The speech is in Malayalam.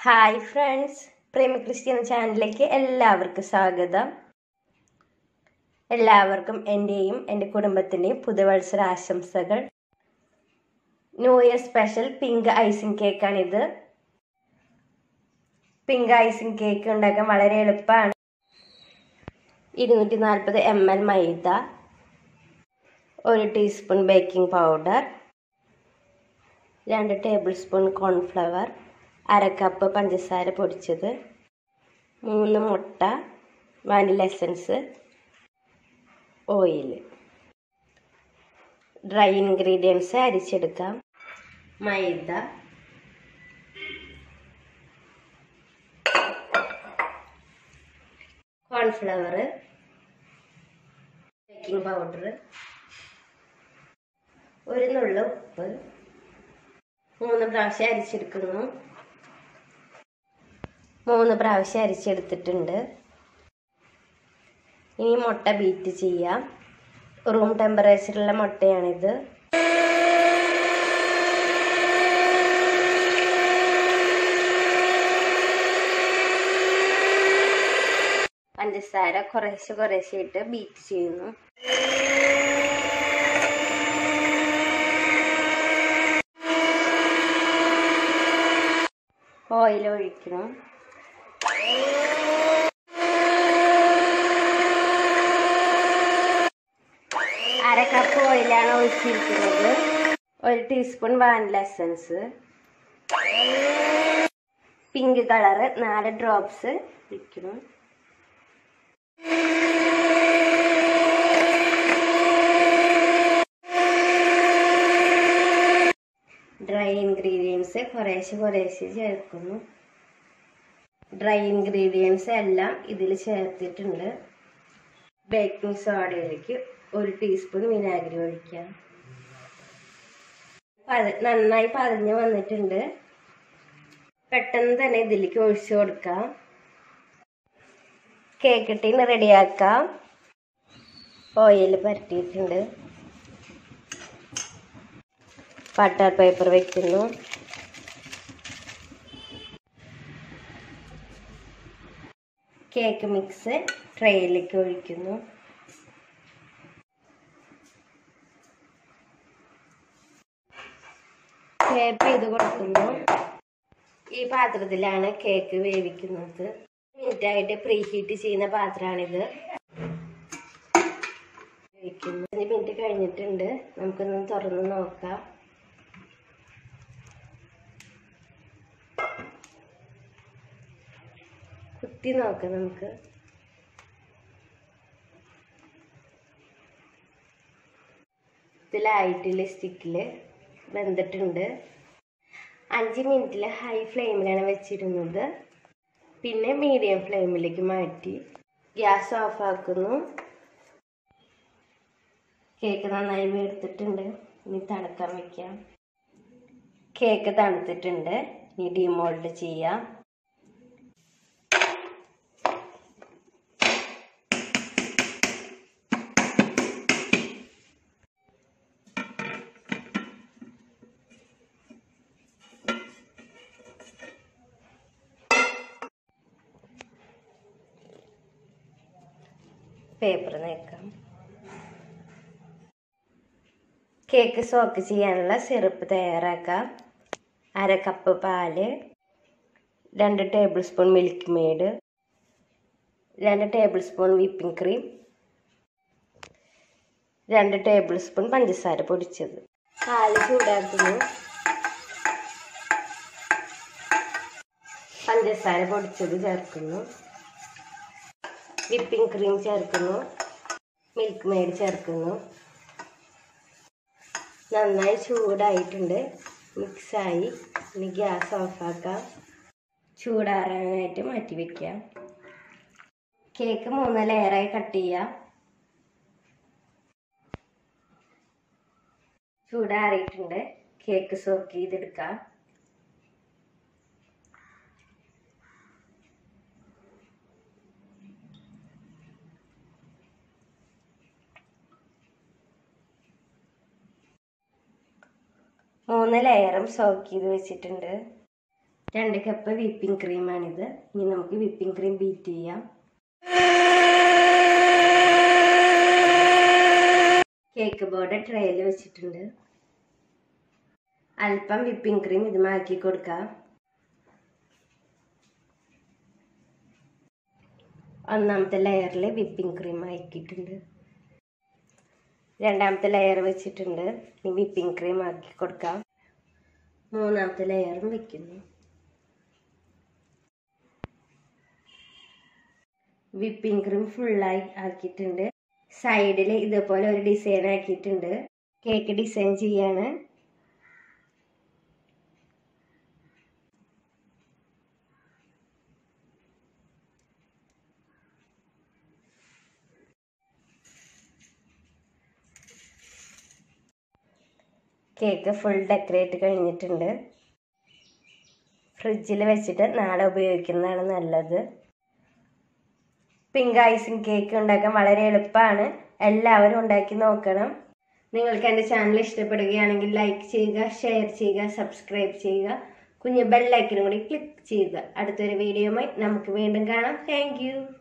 ഹായ് ഫ്രണ്ട്സ് പ്രേമ ക്രിസ്ത്യൻ ചാനലിലേക്ക് എല്ലാവർക്കും സ്വാഗതം എല്ലാവർക്കും എൻ്റെയും എൻ്റെ കുടുംബത്തിൻ്റെയും പുതുവത്സര ആശംസകൾ new year special pink icing കേക്കാണിത് പിങ്ക് ഐസിങ് കേക്ക് ഉണ്ടാക്കാൻ വളരെ എളുപ്പമാണ് ഇരുന്നൂറ്റി നാൽപ്പത് എം എൽ മൈദ ഒരു ടീസ്പൂൺ ബേക്കിംഗ് പൗഡർ രണ്ട് ടേബിൾ സ്പൂൺ കോൺഫ്ലവർ അര കപ്പ് പഞ്ചസാര പൊടിച്ചത് മൂന്ന് മുട്ട vanilla essence oil dry ingredients അരിച്ചെടുക്കാം മൈദ കോൺഫ്ലവർ ബേക്കിംഗ് പൗഡർ ഒരു നുള്ള ഉപ്പ് മൂന്ന് പ്രാവശ്യം അരിച്ചെടുക്കുന്നു മൂന്ന് പ്രാവശ്യം അരിച്ചെടുത്തിട്ടുണ്ട് ഇനി മുട്ട ബീറ്റ് ചെയ്യാം റൂം ടെമ്പറേച്ചറിലുള്ള മുട്ടയാണിത് പഞ്ചസാര കുറേശ്ശെ കുറേശ്ശെ ഇട്ട് ബീറ്റ് ചെയ്യുന്നു ഓയിൽ ഒഴിക്കണം അര കപ്പ് ഓയിലാണ് ഒഴിച്ചിരിക്കുന്നത് ഒരു teaspoon vanilla essence pink colour നാല് ഡ്രോപ്സ് ഒഴിക്കണം ഡ്രൈ ഇൻഗ്രീഡിയൻസ് കുറേശ്ശെ കുറേശ്ശെ ചേർക്കുന്നു ഡ്രൈ ഇൻഗ്രീഡിയൻസ് എല്ലാം ഇതിൽ ചേർത്തിട്ടുണ്ട് ബേക്കിംഗ് സോഡയിലേക്ക് ഒരു ടീസ്പൂൺ വിനാഗിരി ഒഴിക്കാം പത നന്നായി പതഞ്ഞ് വന്നിട്ടുണ്ട് പെട്ടെന്ന് തന്നെ ഇതിലേക്ക് ഒഴിച്ചു കൊടുക്കാം കേക്ക് ടീന് റെഡിയാക്കാം ഓയിൽ പരട്ടിയിട്ടുണ്ട് ബട്ടർ പേപ്പർ വെക്കുന്നു കേക്ക് മിക്സ് ട്രേയിലേക്ക് ഒഴിക്കുന്നു ടേപ്പ് ചെയ്ത് കൊടുക്കുന്നു ഈ പാത്രത്തിലാണ് കേക്ക് വേവിക്കുന്നത് മിനിറ്റായിട്ട് പ്രീ ഹീറ്റ് ചെയ്യുന്ന പാത്രമാണിത് വേവിക്കുന്നു അഞ്ച് മിനിറ്റ് കഴിഞ്ഞിട്ടുണ്ട് നമുക്കൊന്ന് തുറന്ന് നോക്കാം കുത്തി നോക്കാം നമുക്ക് ഇതിലായിട്ടില്ല സ്റ്റിക്കിൽ വെന്തിട്ടുണ്ട് അഞ്ച് മിനിറ്റിൽ ഹൈ ഫ്ലെയിമിലാണ് വെച്ചിരുന്നത് പിന്നെ മീഡിയം ഫ്ലെയിമിലേക്ക് മാറ്റി ഗ്യാസ് ഓഫ് ആക്കുന്നു കേക്ക് നന്നായി വീർത്തിട്ടുണ്ട് ഇനി തണുക്കാൻ വയ്ക്കാം കേക്ക് തണുത്തിട്ടുണ്ട് ഇനി ഡിമോൾഡ് ചെയ്യാം പേപ്പർ നീക്കാം കേക്ക് സോക്ക് ചെയ്യാനുള്ള സിറപ്പ് തയ്യാറാക്കാം അര കപ്പ് പാല് രണ്ട് ടേബിൾ സ്പൂൺ മിൽക്ക് മെയ്ഡ് രണ്ട് ടേബിൾ സ്പൂൺ വിപ്പിംഗ് ക്രീം രണ്ട് ടേബിൾ സ്പൂൺ പഞ്ചസാര പൊടിച്ചത് പാല് ചൂടാക്കുന്നു പഞ്ചസാര പൊടിച്ചത് ചേർക്കുന്നു വിപ്പിംഗ് ക്രീം ചേർക്കുന്നു മിൽക്ക് മെയ്ഡ് ചേർക്കുന്നു നന്നായി ചൂടായിട്ടുണ്ട് മിക്സായി ഇനി ഗ്യാസ് ഓഫാക്കാം ചൂടാറാനായിട്ട് മാറ്റി വയ്ക്കാം കേക്ക് മൂന്ന് ലെയറായി കട്ട് ചെയ്യാം ചൂടാറിയിട്ടുണ്ട് കേക്ക് സോക്ക് ചെയ്തെടുക്കാം മൂന്ന് ലെയറും സോക്ക് ചെയ്ത് വെച്ചിട്ടുണ്ട് രണ്ട് കപ്പ് വിപ്പിംഗ് ക്രീമാണിത് ഇനി നമുക്ക് വിപ്പിംഗ് ക്രീം ബീറ്റ് ചെയ്യാം കേക്ക് ബോർഡ് ട്രേയിൽ വെച്ചിട്ടുണ്ട് അല്പം വിപ്പിംഗ് ക്രീം ഇത് മാക്കി കൊടുക്കാം ഒന്നാമത്തെ ലെയറിൽ വിപ്പിംഗ് ക്രീം ആക്കിയിട്ടുണ്ട് രണ്ടാമത്തെ ലെയർ വെച്ചിട്ടുണ്ട് ഇനി വിപ്പിംഗ് ക്രീം ആക്കി കൊടുക്കാം മൂന്നാമത്തെ ലെയറും വെക്കുന്നു വിപ്പിംഗ് ക്രീം ഫുള്ളായി ആക്കിയിട്ടുണ്ട് സൈഡിൽ ഇതുപോലെ ഒരു ഡിസൈൻ ആക്കിയിട്ടുണ്ട് കേക്ക് ഡിസൈൻ ചെയ്യാണ് കേക്ക് ഫുൾ ഡെക്കറേറ്റ് കഴിഞ്ഞിട്ടുണ്ട് ഫ്രിഡ്ജിൽ വെച്ചിട്ട് നാളെ ഉപയോഗിക്കുന്നതാണ് നല്ലത് പിങ്ക് ഐസിങ് കേക്ക് ഉണ്ടാക്കാൻ വളരെ എളുപ്പമാണ് എല്ലാവരും ഉണ്ടാക്കി നോക്കണം നിങ്ങൾക്ക് എൻ്റെ ചാനൽ ഇഷ്ടപ്പെടുകയാണെങ്കിൽ ലൈക്ക് ചെയ്യുക ഷെയർ ചെയ്യുക സബ്സ്ക്രൈബ് ചെയ്യുക കുഞ്ഞ് ബെല്ലൈക്കനും കൂടി ക്ലിക്ക് ചെയ്യുക അടുത്തൊരു വീഡിയോയുമായി നമുക്ക് വീണ്ടും കാണാം താങ്ക്